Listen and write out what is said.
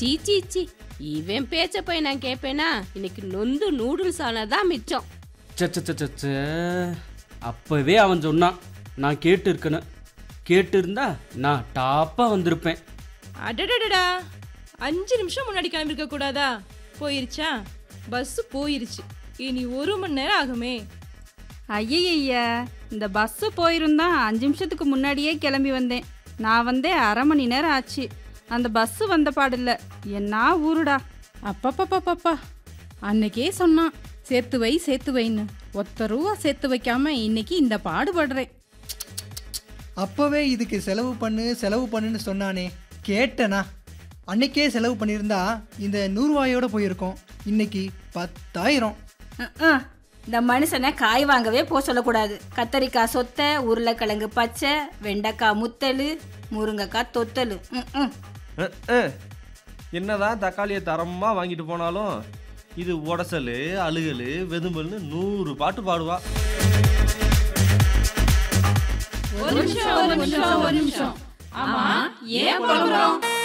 சீ சீ சீ இவன் பேச்ச போய் நான் கேட்பேனா இன்னைக்கு நொந்து நூடுல்ஸ் ஆனதான் மிச்சம் சச்ச அப்பவே அவன் சொன்னான் நான் கேட்டு இருக்கணும் கேட்டு இருந்தா நான் டாப்பா வந்திருப்பேன் அடடடடா அஞ்சு நிமிஷம் முன்னாடி கிளம்பிருக்க கூடாதா போயிருச்சா பஸ் போயிருச்சு இனி ஒரு மணி நேரம் ஆகுமே ஐயய்யா இந்த பஸ்ஸு போயிருந்தா அஞ்சு நிமிஷத்துக்கு முன்னாடியே கிளம்பி வந்தேன் நான் வந்தே அரை மணி நேரம் ஆச்சு அந்த பஸ்ஸு வந்த பாடில்ல என்ன ஊருடா அப்பப்பப்பப்பா அன்னைக்கே சொன்னான் சேர்த்து வை சேர்த்து வைன்னு ஒத்த ரூபா சேர்த்து வைக்காம இன்னைக்கு இந்த பாடுபடுறேன் அப்போவே இதுக்கு செலவு பண்ணு செலவு பண்ணுன்னு சொன்னானே கேட்டனா அன்னைக்கே செலவு பண்ணியிருந்தா இந்த நூறுவாயோட போயிருக்கோம் இன்னைக்கு பத்தாயிரம் ம்ம். இந்த மனுஷனை காய் வாங்கவே போக சொல்லக்கூடாது கத்தரிக்காய் சொத்தை உருளைக்கிழங்கு பச்சை வெண்டைக்காய் முத்தல் முருங்கைக்காய் தொத்தல் ம்ம். அஹ், அஹ். என்னதான் தக்காளியை தரமாக வாங்கிட்டு போனாலும் இது உடசல் அழுகல் வெதும்பல்னு நூறு பாட்டு பாடுவா ஒரு நிமிஷம் ஒரு நிமிஷம் ஒரு நிமிஷம் ஆமா ஏன் புலம்புறோம்